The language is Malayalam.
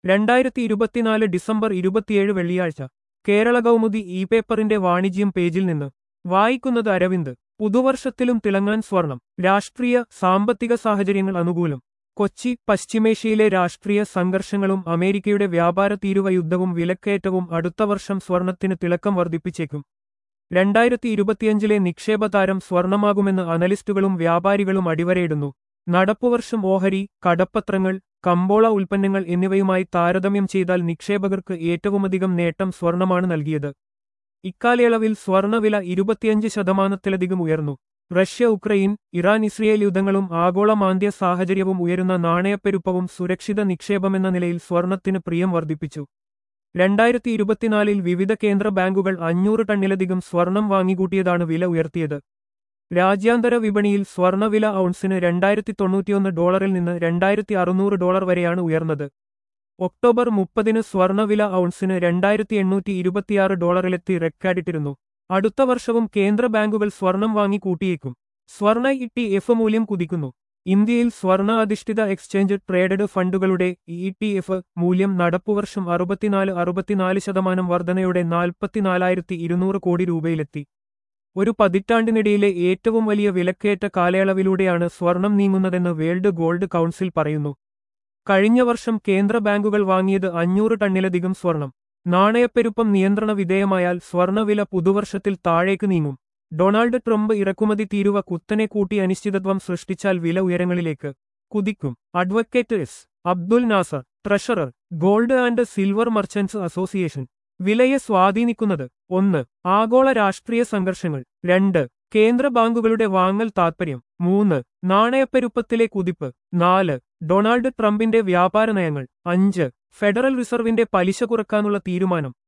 രണ്ടായിരത്തി ഇരുപത്തിനാല് ഡിസംബർ ഇരുപത്തിയേഴ് വെള്ളിയാഴ്ച കേരള കൗമുദി ഇ പേപ്പറിന്റെ വാണിജ്യം പേജിൽ നിന്ന് വായിക്കുന്നത് അരവിന്ദ് പുതുവർഷത്തിലും തിളങ്ങാൻ സ്വർണം രാഷ്ട്രീയ സാമ്പത്തിക സാഹചര്യങ്ങൾ അനുകൂലം കൊച്ചി പശ്ചിമേഷ്യയിലെ രാഷ്ട്രീയ സംഘർഷങ്ങളും അമേരിക്കയുടെ വ്യാപാര തീരുവ യുദ്ധവും വിലക്കയറ്റവും അടുത്ത വർഷം സ്വർണത്തിന് തിളക്കം വർദ്ധിപ്പിച്ചേക്കും രണ്ടായിരത്തി ഇരുപത്തിയഞ്ചിലെ നിക്ഷേപ താരം സ്വർണമാകുമെന്ന് അനലിസ്റ്റുകളും വ്യാപാരികളും അടിവരയിടുന്നു നടപ്പുവർഷം ഓഹരി കടപ്പത്രങ്ങൾ കമ്പോള ഉൽപ്പന്നങ്ങൾ എന്നിവയുമായി താരതമ്യം ചെയ്താൽ നിക്ഷേപകർക്ക് ഏറ്റവുമധികം നേട്ടം സ്വർണമാണ് നൽകിയത് ഇക്കാലയളവിൽ സ്വർണവില ഇരുപത്തിയഞ്ച് ശതമാനത്തിലധികം ഉയർന്നു റഷ്യ ഉക്രൈൻ ഇറാൻ ഇസ്രയേൽ യുദ്ധങ്ങളും ആഗോള മാന്ദ്യ സാഹചര്യവും ഉയരുന്ന നാണയപ്പെരുപ്പവും സുരക്ഷിത നിക്ഷേപമെന്ന നിലയിൽ സ്വർണത്തിന് പ്രിയം വർദ്ധിപ്പിച്ചു രണ്ടായിരത്തി ഇരുപത്തിനാലിൽ വിവിധ കേന്ദ്ര ബാങ്കുകൾ അഞ്ഞൂറ് ടണ്ണിലധികം സ്വർണം വാങ്ങിക്കൂട്ടിയതാണ് വില ഉയർത്തിയത് രാജ്യാന്തര വിപണിയിൽ സ്വർണവില ഔൺസിന് രണ്ടായിരത്തി തൊണ്ണൂറ്റിയൊന്ന് ഡോളറിൽ നിന്ന് രണ്ടായിരത്തി അറുന്നൂറ് ഡോളർ വരെയാണ് ഉയർന്നത് ഒക്ടോബർ മുപ്പതിന് സ്വർണവില ഔൺസിന് രണ്ടായിരത്തി എണ്ണൂറ്റി ഇരുപത്തിയാറ് ഡോളറിലെത്തി റെക്കോർഡിട്ടിരുന്നു അടുത്ത വർഷവും കേന്ദ്ര ബാങ്കുകൾ സ്വർണം വാങ്ങി കൂട്ടിയേക്കും സ്വർണ ഇ എഫ് മൂല്യം കുതിക്കുന്നു ഇന്ത്യയിൽ സ്വർണ അധിഷ്ഠിത എക്സ്ചേഞ്ച് ട്രേഡഡ് ഫണ്ടുകളുടെ ഇ ടി എഫ് മൂല്യം നടപ്പുവർഷം അറുപത്തിനാല് അറുപത്തിനാല് ശതമാനം വർധനയോടെ നാൽപ്പത്തിനാലായിരത്തി ഇരുന്നൂറ് കോടി രൂപയിലെത്തി ഒരു പതിറ്റാണ്ടിനിടയിലെ ഏറ്റവും വലിയ വിലക്കയറ്റ കാലയളവിലൂടെയാണ് സ്വർണം നീങ്ങുന്നതെന്ന് വേൾഡ് ഗോൾഡ് കൗൺസിൽ പറയുന്നു കഴിഞ്ഞ വർഷം കേന്ദ്ര ബാങ്കുകൾ വാങ്ങിയത് അഞ്ഞൂറ് ടണ്ണിലധികം സ്വർണം നാണയപ്പെരുപ്പം നിയന്ത്രണ വിധേയമായാൽ സ്വർണവില പുതുവർഷത്തിൽ താഴേക്ക് നീങ്ങും ഡൊണാൾഡ് ട്രംപ് ഇറക്കുമതി തീരുവ കുത്തനെ കൂട്ടി അനിശ്ചിതത്വം സൃഷ്ടിച്ചാൽ വില ഉയരങ്ങളിലേക്ക് കുതിക്കും advocate S Abdul Nasar treasurer gold and silver merchants association വിലയെ സ്വാധീനിക്കുന്നത് ഒന്ന് ആഗോള രാഷ്ട്രീയ സംഘർഷങ്ങൾ രണ്ട് കേന്ദ്ര ബാങ്കുകളുടെ വാങ്ങൽ താൽപ്പര്യം മൂന്ന് നാണയപ്പെരുപ്പത്തിലെ കുതിപ്പ് നാല് ഡൊണാൾഡ് ട്രംപിന്റെ വ്യാപാര നയങ്ങൾ അഞ്ച് ഫെഡറൽ റിസർവിന്റെ പലിശ കുറക്കാനുള്ള തീരുമാനം